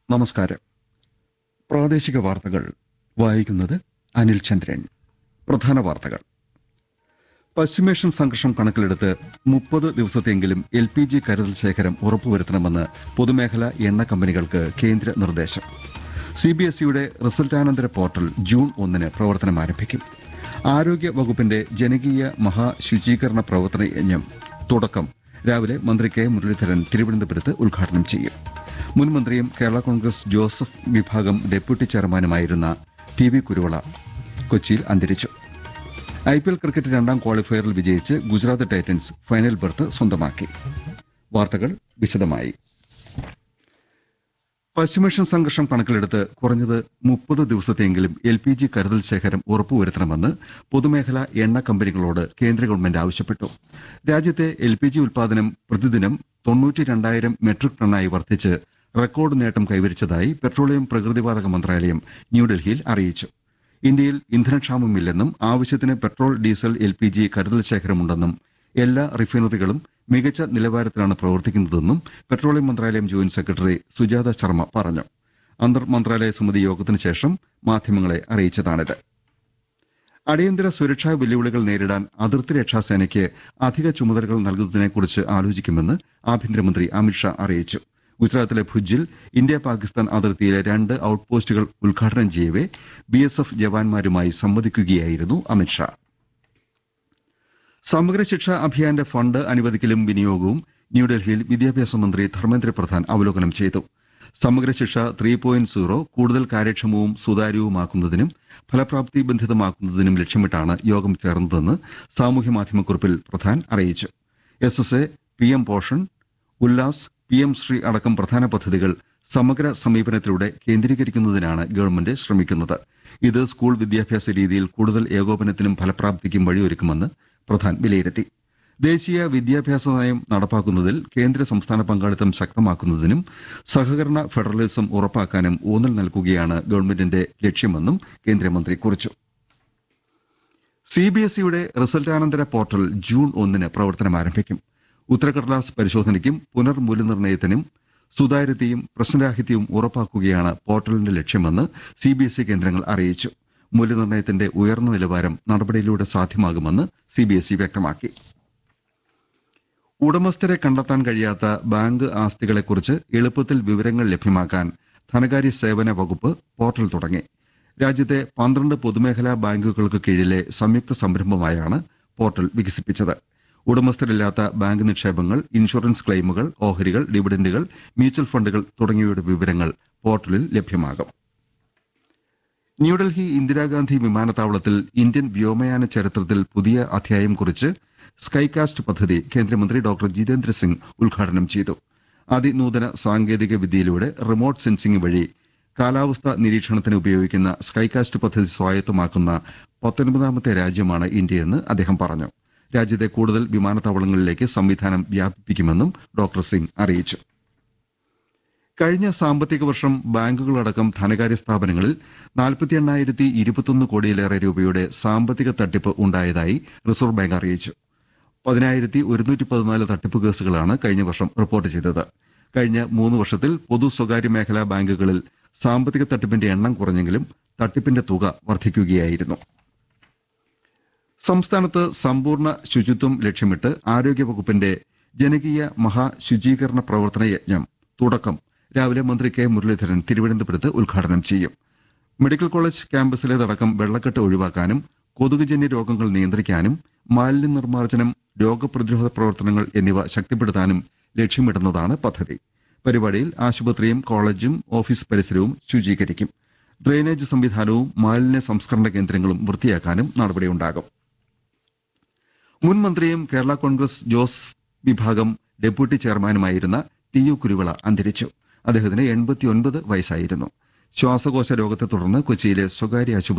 നമസ്കാരം പ്രാദേശിക വാർത്തകൾ വായിക്കുന്നത് അനിൽ ചന്ദ്രൻ പ്രധാന വാർത്തകൾ പശ്ചിമേഷ്യൻ സംഘർഷം കണക്കിലെടുത്ത് മുപ്പത് ദിവസത്തെങ്കിലും എൽ പി ജി കരുതൽ ശേഖരം ഉറപ്പുവരുത്തണമെന്ന് പൊതുമേഖലാ എണ്ണ കമ്പനികൾക്ക് കേന്ദ്ര നിർദ്ദേശം സിബിഎസ്ഇയുടെ റിസൾട്ടാനന്തര പോർട്ടൽ ജൂൺ ഒന്നിന് പ്രവർത്തനം ആരംഭിക്കും ആരോഗ്യ വകുപ്പിന്റെ ജനകീയ മഹാശുചീകരണ പ്രവർത്തന യജ്ഞം തുടക്കം രാവിലെ മന്ത്രി കെ മുരളീധരൻ തിരുവനന്തപുരത്ത് ഉദ്ഘാടനം ചെയ്യും മുൻ മന്ത്രിയും കേരള കോൺഗ്രസ് ജോസഫ് വിഭാഗം ഡെപ്യൂട്ടി ചെയർമാനുമായിരുന്ന ടി വി കുരുവള കൊച്ചിയിൽ അന്തരിച്ചു ഐപിഎൽ ക്രിക്കറ്റ് രണ്ടാം ക്വാളിഫയറിൽ വിജയിച്ച് ഗുജറാത്ത് ടൈറ്റൻസ് ഫൈനൽ ബർത്ത് സ്വന്തമാക്കി വാർത്തകൾ വിശദമായി പശ്ചിമേഷ്യൻ സംഘർഷം കണക്കിലെടുത്ത് കുറഞ്ഞത് മുപ്പത് ദിവസത്തെങ്കിലും എൽ പി ജി കരുതൽ ശേഖരം ഉറപ്പുവരുത്തണമെന്ന് പൊതുമേഖലാ എണ്ണ കമ്പനികളോട് കേന്ദ്ര ഗവൺമെന്റ് ആവശ്യപ്പെട്ടു രാജ്യത്തെ എൽ പി ജി ഉൽപാദനം പ്രതിദിനം തൊണ്ണൂറ്റി രണ്ടായിരം മെട്രിക് ടണ്ണായി വർദ്ധിച്ച് റെക്കോർഡ് നേട്ടം കൈവരിച്ചതായി പെട്രോളിയം പ്രകൃതിവാതക മന്ത്രാലയം ന്യൂഡൽഹിയിൽ അറിയിച്ചു ഇന്ത്യയിൽ ഇന്ധനക്ഷാമമില്ലെന്നും ആവശ്യത്തിന് petrol diesel L P G കരുതൽ ശേഖരമുണ്ടെന്നും എല്ലാ റിഫൈനറികളും മികച്ച നിലവാരത്തിലാണ് പ്രവർത്തിക്കുന്നതെന്നും പെട്രോളിയം മന്ത്രാലയം ജോയിന്റ് സെക്രട്ടറി സുജാത ശർമ്മ പറഞ്ഞു അന്തർ മന്ത്രാലയ സമിതി യോഗത്തിന് ശേഷം മാധ്യമങ്ങളെ അറിയിച്ചതാണിത് അടിയന്തര സുരക്ഷാ വെല്ലുവിളികൾ നേരിടാൻ അതിർത്തി രക്ഷാസേനയ്ക്ക് അധിക ചുമതലകൾ നൽകുന്നതിനെക്കുറിച്ച് ആലോചിക്കുമെന്ന് ആഭ്യന്തരമന്ത്രി അമിത്ഷാ അറിയിച്ചു ഗുജറാത്തിലെ ഭുജിൽ ഇന്ത്യ പാകിസ്ഥാൻ അതിർത്തിയിലെ രണ്ട് ഔട്ട് പോസ്റ്റുകൾ ഉദ്ഘാടനം ചെയ്യവെ ബിഎസ്എഫ് ജവാന്മാരുമായി സംവദിക്കുകയായിരുന്നു അമിത്ഷാ സമഗ്ര ശിക്ഷാ അഭിയാന്റെ ഫണ്ട് അനുവദിക്കലും വിനിയോഗവും ന്യൂഡൽഹിയിൽ വിദ്യാഭ്യാസ മന്ത്രി ധർമ്മേന്ദ്ര പ്രധാൻ അവലോകനം ചെയ്തു സമഗ്ര ശിക്ഷ ത്രീ പോയിന്റ് സീറോ കൂടുതൽ കാര്യക്ഷമവും സുതാര്യവുമാക്കുന്നതിനും ഫലപ്രാപ്തി ബന്ധിതമാക്കുന്നതിനും ലക്ഷ്യമിട്ടാണ് യോഗം ചേർന്നതെന്ന് സാമൂഹ്യ മാധ്യമക്കുറിപ്പിൽ പ്രധാൻ അറിയിച്ചു S S A P M Poshan Ullas P M Shri അടക്കം പ്രധാന പദ്ധതികൾ സമഗ്ര സമീപനത്തിലൂടെ കേന്ദ്രീകരിക്കുന്നതിനാണ് ഗവൺമെന്റ് ശ്രമിക്കുന്നത് ഇത് സ്കൂൾ വിദ്യാഭ്യാസ രീതിയിൽ കൂടുതൽ ഏകോപനത്തിനും ഫലപ്രാപ്തിക്കും വഴിയൊരുക്കുമെന്ന് പ്രധാൻ വിലയിരുത്തി ദേശീയ വിദ്യാഭ്യാസ നയം നടപ്പാക്കുന്നതിൽ കേന്ദ്ര സംസ്ഥാന പങ്കാളിത്തം ശക്തമാക്കുന്നതിനും സഹകരണ ഫെഡറലിസം ഉറപ്പാക്കാനും ഊന്നൽ നൽകുകയാണ് ഗവൺമെന്റിന്റെ ലക്ഷ്യമെന്നും കേന്ദ്രമന്ത്രി കുറിച്ചു സിബിഎസ്ഇയുടെ റിസൾട്ടാനന്തര പോർട്ടൽ ജൂൺ ഒന്നിന് പ്രവർത്തനം ആരംഭിക്കും ഉത്തരക്കടലാസ് പരിശോധനയ്ക്കും പുനർമൂല്യനിർണ്ണയത്തിനും സുതാര്യതയും പ്രശ്നരാഹിത്യവും ഉറപ്പാക്കുകയാണ് പോർട്ടലിന്റെ ലക്ഷ്യമെന്ന് സിബിഎസ്ഇ കേന്ദ്രങ്ങൾ അറിയിച്ചു മൂല്യനിർണ്ണയത്തിന്റെ ഉയർന്ന നിലവാരം നടപടിയിലൂടെ സാധ്യമാകുമെന്ന് സിബിഎസ്ഇ വ്യക്തമാക്കി ഉടമസ്ഥരെ കണ്ടെത്താൻ കഴിയാത്ത ബാങ്ക് ആസ്തികളെക്കുറിച്ച് എളുപ്പത്തിൽ വിവരങ്ങൾ ലഭ്യമാക്കാൻ ധനകാര്യ സേവന വകുപ്പ് പോർട്ടൽ തുടങ്ങി രാജ്യത്തെ പന്ത്രണ്ട് പൊതുമേഖലാ ബാങ്കുകൾക്ക് കീഴിലെ സംയുക്ത സംരംഭമായാണ് പോർട്ടൽ വികസിപ്പിച്ചത് ഉടമസ്ഥരില്ലാത്ത ബാങ്ക് നിക്ഷേപങ്ങൾ ഇൻഷുറൻസ് ക്ലെയിമുകൾ ഓഹരികൾ ഡിവിഡന്റുകൾ മ്യൂച്വൽ ഫണ്ടുകൾ തുടങ്ങിയവയുടെ വിവരങ്ങൾ പോർട്ടലിൽ ലഭ്യമാകും ന്യൂഡൽഹി ഇന്ദിരാഗാന്ധി വിമാനത്താവളത്തിൽ ഇന്ത്യൻ വ്യോമയാന ചരിത്രത്തിൽ പുതിയ അധ്യായം കുറിച്ച് സ്കൈകാസ്റ്റ് പദ്ധതി കേന്ദ്രമന്ത്രി ഡോക്ടർ ജിതേന്ദ്ര സിംഗ് ഉദ്ഘാടനം ചെയ്തു അതിനൂതന സാങ്കേതിക വിദ്യയിലൂടെ റിമോട്ട് സെൻസിംഗ് വഴി കാലാവസ്ഥാ നിരീക്ഷണത്തിന് ഉപയോഗിക്കുന്ന സ്കൈകാസ്റ്റ് പദ്ധതി സ്വായത്തമാക്കുന്ന പത്തൊൻപതാമത്തെ രാജ്യമാണ് ഇന്ത്യയെന്ന് അദ്ദേഹം പറഞ്ഞു രാജ്യത്തെ കൂടുതൽ വിമാനത്താവളങ്ങളിലേക്ക് സംവിധാനം വ്യാപിപ്പിക്കുമെന്നും ഡോക്ടർ സിംഗ് അറിയിച്ചു കഴിഞ്ഞ സാമ്പത്തിക വർഷം ബാങ്കുകളടക്കം ധനകാര്യ സ്ഥാപനങ്ങളിൽ നാൽപ്പത്തി എണ്ണായിരത്തി ഇരുപത്തൊന്ന് കോടിയിലേറെ രൂപയുടെ സാമ്പത്തിക തട്ടിപ്പ് ഉണ്ടായതായി റിസർവ് ബാങ്ക് അറിയിച്ചു പതിനായിരത്തി ഒരുന്നൂറ്റി പതിനാല് തട്ടിപ്പ് കേസുകളാണ് കഴിഞ്ഞ വർഷം റിപ്പോർട്ട് ചെയ്തത് കഴിഞ്ഞ മൂന്ന് വർഷത്തിൽ പൊതു സ്വകാര്യ മേഖലാ ബാങ്കുകളിൽ സാമ്പത്തിക തട്ടിപ്പിന്റെ എണ്ണം കുറഞ്ഞെങ്കിലും തട്ടിപ്പിന്റെ തുക വർദ്ധിക്കുകയായിരുന്നു സംസ്ഥാനത്ത് സമ്പൂർണ്ണ ശുചിത്വം ലക്ഷ്യമിട്ട് ആരോഗ്യവകുപ്പിന്റെ ജനകീയ മഹാശുചീകരണ പ്രവർത്തന യജ്ഞം തുടക്കം രാവിലെ മന്ത്രി കെ മുരളീധരൻ തിരുവനന്തപുരത്ത് ഉദ്ഘാടനം ചെയ്യും മെഡിക്കൽ കോളേജ് ക്യാമ്പസിലേതടക്കം വെള്ളക്കെട്ട് ഒഴിവാക്കാനും കൊതുകുജന്യ രോഗങ്ങൾ നിയന്ത്രിക്കാനും മാലിന്യ നിർമ്മാർജ്ജനം രോഗപ്രതിരോധ പ്രവർത്തനങ്ങൾ എന്നിവ ശക്തിപ്പെടുത്താനും ലക്ഷ്യമിടുന്നതാണ് പദ്ധതി പരിപാടിയിൽ ആശുപത്രിയും കോളേജും ഓഫീസ് പരിസരവും ശുചീകരിക്കും ഡ്രെയിനേജ് സംവിധാനവും മാലിന്യ സംസ്കരണ കേന്ദ്രങ്ങളും വൃത്തിയാക്കാനും നടപടിയുണ്ടാകും മുൻ മന്ത്രിയും കേരള കോൺഗ്രസ് ജോസഫ് വിഭാഗം ഡെപ്യൂട്ടി ചെയർമാനുമായിരുന്ന ടി യു കുരുവിള അന്തരിച്ചു അദ്ദേഹത്തിന് എൺപത്തിയൊൻപത് വയസ്സായിരുന്നു ശ്വാസകോശ രോഗത്തെ തുടർന്ന് കൊച്ചിയിലെ സ്വകാര്യ ആശുപത്രിയിൽ